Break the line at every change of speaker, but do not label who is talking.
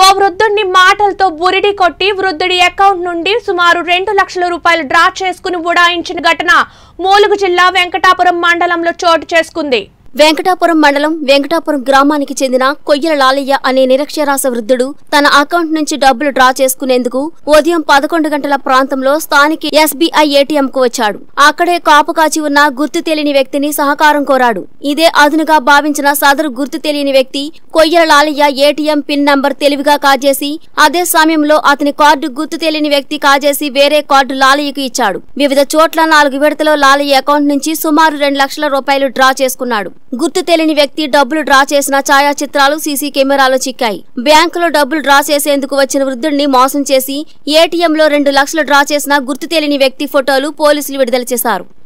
ఓ వృద్ధుడిని మాటలతో బురిడి కొట్టి వృద్ధుడి అకౌంట్ నుండి సుమారు రెండు లక్షల రూపాయలు డ్రా చేసుకుని ఉడాయించిన ఘటన మూలుగు జిల్లా వెంకటాపురం మండలంలో చోటు చేసుకుంది
వెంకటాపురం మండలం వెంకటాపురం గ్రామానికి చెందిన కొయ్యల లాలయ్య అనే నిరక్షరాస్య వృద్ధుడు తన అకౌంట్ నుంచి డబ్బులు డ్రా చేసుకునేందుకు ఉదయం పదకొండు గంటల ప్రాంతంలో స్థానిక ఎస్బీఐ ఏటీఎం కు వచ్చాడు అక్కడే కాపు కాచి ఉన్న గుర్తు తెలియని వ్యక్తిని సహకారం కోరాడు ఇదే అదునుగా భావించిన సదరు గుర్తు తెలియని వ్యక్తి Koyyala Lalaiah ATM pin number తెలివిగా కాజేసి అదే సమయంలో అతని కార్డు గుర్తు తెలియని వ్యక్తి కాజేసి వేరే కార్డు లాలయ్యకు ఇచ్చాడు వివిధ చోట్ల నాలుగు విడతలో లాలయ్య అకౌంట్ నుంచి సుమారు రెండు లక్షల రూపాయలు డ్రా చేసుకున్నాడు గుర్తు తెలియని వ్యక్తి డబ్బులు డ్రా చేసిన ఛాయాచిత్రాలు సీసీ కెమెరాలో చిక్కాయి బ్యాంకులో డబ్బులు డ్రా చేసేందుకు వచ్చిన వృద్ధుడిని మోసం చేసి ఏటీఎంలో రెండు లక్షలు డ్రా చేసిన గుర్తు తెలియని వ్యక్తి ఫోటోలు పోలీసులు విడుదల చేశారు